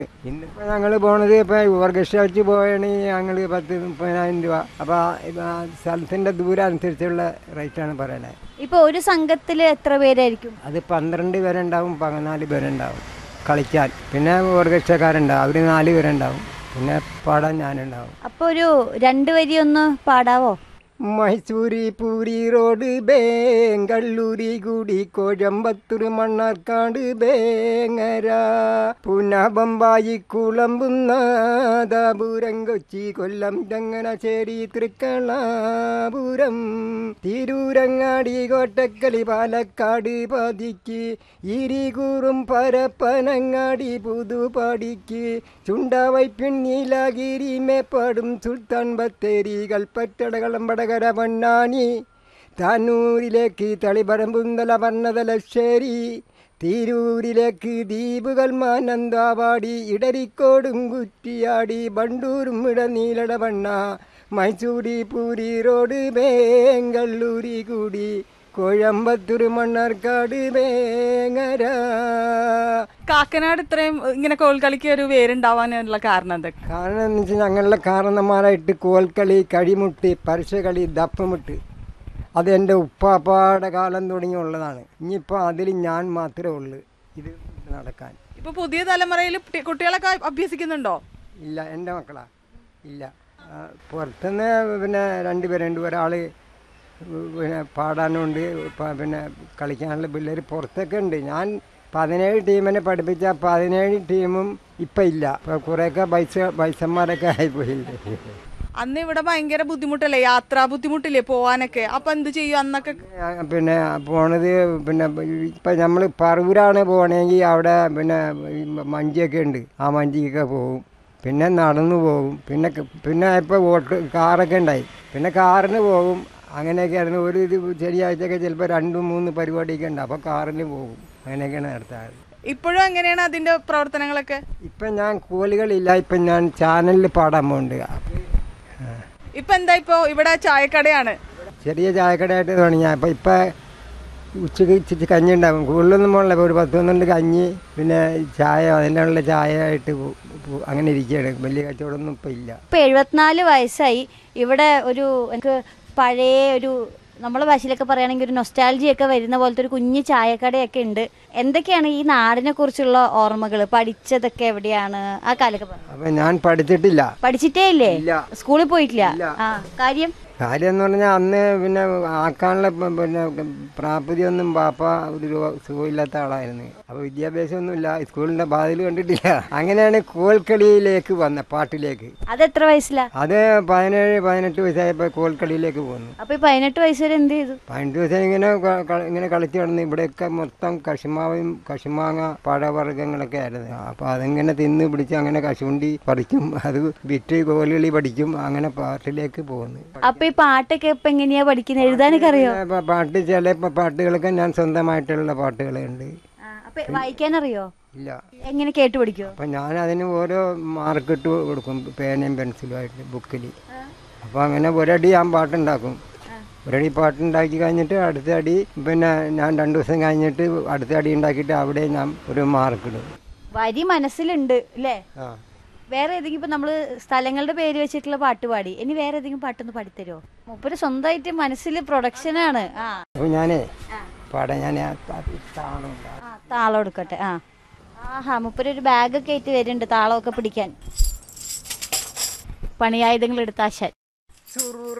ഇന്നിപ്പോൾ ഞങ്ങൾ പോണത് ഇപ്പോൾ ഓർക്കസ്ട്ര വെച്ച് പോവുകയാണെങ്കിൽ ഞങ്ങൾ പത്ത് മുപ്പതിനായിരം രൂപ അപ്പോൾ സ്ഥലത്തിൻ്റെ ദൂരം അനുസരിച്ചുള്ള റേറ്റാണ് പറയണത് ഇപ്പൊ ഒരു സംഘത്തിൽ എത്ര പേരായിരിക്കും അത് പന്ത്രണ്ട് പേരുണ്ടാവും പതിനാല് പേരുണ്ടാവും കളിക്കാൻ പിന്നെ ഓർക്കസ്ട്രക്കാരുണ്ടാവും അവർ നാല് പേരുണ്ടാവും പിന്നെ പാടാൻ ഞാനുണ്ടാവും അപ്പൊ ഒരു രണ്ട് വരി ഒന്ന് പാടാവോ മൈസൂരി പൂരി റോഡ് ബേങ്കള്ളൂരി കൂടി കോഴമ്പത്തൂർ മണ്ണാർക്കാട് ബേങ്ങര പുന ബമ്പായി കുളമ്പുന്നാദാപുരം കൊച്ചി കൊല്ലം ചങ്ങനാശ്ശേരി തൃക്കളാപുരം തിരൂരങ്ങാടി കോട്ടക്കലി പാലക്കാട് പതിക്ക് ഇരികൂറും പരപ്പനങ്ങാടി പുതുപാടിക്ക് ചുണ്ടവൈപ്പിൻ നീലഗിരി മേപ്പാടും സുൽത്താൻ ബത്തേരി കൽപ്പറ്റട കളമ്പടകര പൊന്നാനി താനൂരിലേക്ക് തളിപറമ്പുന്തല വർണ്ണതലശ്ശേരി തിരൂരിലേക്ക് ദ്വീപുകൾ മാനന്താവാടി ഇടരിക്കോടും കുറ്റിയാടി ബണ്ടൂരും ഇടനീലട വണ്ണ മൈസൂരി പൂരി റോഡ് ബേങ്കള്ളൂരി കൂടി കോഴമ്പത്തൂർ മണ്ണാർക്കാട് വേങ്ങര കാക്കനാട് ഇത്രയും ഇങ്ങനെ കോൽക്കളിക്ക് ഒരു പേരുണ്ടാവാനുള്ള കാരണം എന്തൊക്കെ കാരണം എന്ന് വെച്ചാൽ ഞങ്ങളുടെ കാരണന്മാരായിട്ട് കോൽക്കളി കഴിമുട്ട് പരശകളി ദപ്പമുട്ട് അത് എൻ്റെ ഉപ്പാപ്പാടെ കാലം തുടങ്ങിയുള്ളതാണ് ഇനിയിപ്പോൾ അതിൽ ഞാൻ മാത്രമേ ഉള്ളൂ ഇത് നടക്കാൻ ഇപ്പൊ പുതിയ തലമുറയിൽ കുട്ടി- കുട്ടികളൊക്കെ അഭ്യസിക്കുന്നുണ്ടോ ഇല്ല എൻ്റെ മക്കളാ ഇല്ല ആ, പുറത്തുനിന്ന് പിന്നെ രണ്ട് പേരുണ്ട് ഒരാൾ പിന്നെ പാടാനുണ്ട് പ- പിന്നെ കളിക്കാനുള്ള പിള്ളേർ പുറത്തൊക്കെ ഉണ്ട് ഞാൻ പതിനേഴ് ടീമിനെ പഠിപ്പിച്ച പതിനേഴ് ടീമും ഇപ്പം ഇല്ല ഇപ്പോൾ കുറേയൊക്കെ പൈസ പൈസന്മാരൊക്കെ ആയിപ്പോയില്ലേ അന്ന് ഇവിടെ ഭയങ്കര ബുദ്ധിമുട്ടല്ലേ യാത്രാ ബുദ്ധിമുട്ടില്ലേ പോവാനൊക്കെ അപ്പൊ എന്ത് ചെയ്യും അന്നൊക്കെ ആ, പിന്നെ പോണത് പിന്നെ ഇപ്പം നമ്മൾ പറവൂരാണ് പോകണമെങ്കിൽ അവിടെ പിന്നെ ഈ മഞ്ചിയൊക്കെ ഉണ്ട് ആ മഞ്ചിക്കൊക്കെ പോകും പിന്നെ നടന്നു പോകും പിന്നെ ക- പിന്നെ ഇപ്പോൾ ഓട്ട് കാറൊക്കെ ഉണ്ടായി പിന്നെ കാറിന് പോകും അങ്ങനെയൊക്കെയായിരുന്നു ഒരു ഇത് ശനിയാഴ്ചയൊക്കെ ചിലപ്പോൾ രണ്ടും മൂന്ന് പരിപാടിയൊക്കെ ഉണ്ട് അപ്പോൾ കാറിന് പോകും അങ്ങനെയൊക്കെയാണ് നടത്താറ് ഇപ്പോഴും എങ്ങനെയാണ് അതിന്റെ പ്രവർത്തനങ്ങളൊക്കെ ഇപ്പം ഞാൻ കോലുകളില്ല ഇപ്പം ഞാൻ ചാനലിൽ പാടാൻ പോകുന്നുണ്ട് ഇപ്പൊ എന്താ ഇപ്പൊ ഇവിടെ ചായക്കടയാണ് ചെറിയ ചായക്കടയായിട്ട് തുടങ്ങി അപ്പോൾ ഇപ്പം ഉച്ചയ്ക്ക് ഇച്ചിരി കഞ്ഞി ഉണ്ടാകും കൂടുതലൊന്നും പോകണില്ല ഇപ്പോൾ ഒരു പത്ത് പന്ത്രണ്ട് കഞ്ഞി പിന്നെ ചായ അതിനുള്ള ചായ ആയിട്ട് പോ- പോ- അങ്ങനെ ഇരിക്കുകയാണ് വലിയ കച്ചവടമൊന്നും ഇപ്പം ഇല്ല ഇപ്പൊ എഴുപത്തിനാല് വയസ്സായി ഇവിടെ ഒരു എനിക്ക് പഴയ ഒരു നമ്മളെ ഭാഷയിലൊക്കെ പറയുകയാണെങ്കിൽ ഒരു നൊസ്റ്റാൾജിയൊക്കെ വരുന്ന പോലത്തെ ഒരു കുഞ്ഞു ചായക്കടയൊക്കെ ഉണ്ട് എന്തൊക്കെയാണ് ഈ നാടിനെ കുറിച്ചുള്ള ഓർമ്മകൾ പഠിച്ചതൊക്കെ എവിടെയാണ് ആ കാലൊക്കെ പറ അപ്പം ഞാൻ പഠിച്ചിട്ടില്ല പഠിച്ചിട്ടേ ഇല്ലേ ഇല്ല. സ്കൂളിൽ പോയിട്ടില്ല ഇല്ല. ആ കാര്യം കാര്യം എന്ന് പറഞ്ഞാൽ അന്ന് പിന്നെ ആക്കാനുള്ള പ- പിന്നെ പ്രാപ്തിയൊന്നും പാപ്പ ഒരു രോ- സുഖമില്ലാത്ത ആളായിരുന്നു അപ്പോൾ വിദ്യാഭ്യാസമൊന്നുമില്ല സ്കൂളിൻ്റെ ബാധിൽ കണ്ടിട്ടില്ല അങ്ങനെയാണ് കോൽക്കളിയിലേക്ക് വന്ന പാട്ടിലേക്ക് അതെത്ര വയസ്സിലാ അത് പതിനേഴ് പതിനെട്ട് വയസ്സായപ്പോൾ കോൽക്കളിയിലേക്ക് പോന്നു അപ്പൊ ഈ പതിനെട്ട് വയസ്സ് വരെ എന്ത് ചെയ്തു പതിനെട്ട് ദിവസം ഇങ്ങനെ ക- ക- ഇങ്ങനെ കളിച്ച് കിടന്ന് ഇവിടെയൊക്കെ മൊത്തം കശുമാവും കശുമാങ്ങ പഴവർഗ്ഗങ്ങളൊക്കെ ആയിരുന്നു അപ്പോൾ അതിങ്ങനെ തിന്ന് പിടിച്ച് അങ്ങനെ കശുവണ്ടി പറിക്കും അത് വിറ്റ് കോലുകളി പഠിക്കും അങ്ങനെ പാട്ടിലേക്ക് പോകുന്നു അപ്പൊ ഈ പാട്ടൊക്കെ ഇപ്പൊ എങ്ങനെയാ പഠിക്കുന്നത് എഴുതാനൊക്കെ അറിയോ പിന്നെ പ- പാട്ട് ചില പ- പാട്ടുകളൊക്കെ ഞാൻ സ്വന്തമായിട്ടുള്ള പാട്ടുകളുണ്ട് ആ, അപ്പൊ വായിക്കാനറിയോ ഇല്ല എങ്ങനെ കേട്ട് പഠിക്കോ അപ്പം ഞാൻ അതിന് ഓരോ മാർക്കിട്ട് കൊടുക്കും പേനയും പെൻസിലുമായിട്ട് ബുക്കിൽ അപ്പോൾ അങ്ങനെ ഒരടി ഞാൻ പാട്ടുണ്ടാക്കും ഒരടി പാട്ടുണ്ടാക്കി കഴിഞ്ഞിട്ട് അടുത്ത അടി പിന്നെ ഞാൻ രണ്ട് ദിവസം കഴിഞ്ഞിട്ട് അടുത്ത അടി ഉണ്ടാക്കിയിട്ട് അവിടെ ഞാൻ ഒരു മാർക്കിടും വരി മനസ്സിലുണ്ട് അല്ലേ ആ വേറെ ഏതെങ്കിലും ഇപ്പൊ നമ്മള് സ്ഥലങ്ങളുടെ പേര് വെച്ചിട്ടുള്ള പാട്ട് പാടി ഇനി വേറെ ഏതെങ്കിലും പാട്ടൊന്ന് പാടിത്തരുമോ മൂപ്പര് സ്വന്തമായിട്ട് മനസ്സിൽ പ്രൊഡക്ഷനാണ് ആ അപ്പോൾ ഞാനേ പാടാൻ ഞാൻ ആ ത- താളം ആ, താളം എടുക്കട്ടെ ആ ആഹാ മൂപ്പര് ഒരു ബാഗൊക്കെ ആയിട്ട് വരുന്നുണ്ട് താളമൊക്കെ പിടിക്കാൻ പണിയായുധങ്ങൾ എടുത്താശാൻ സുറു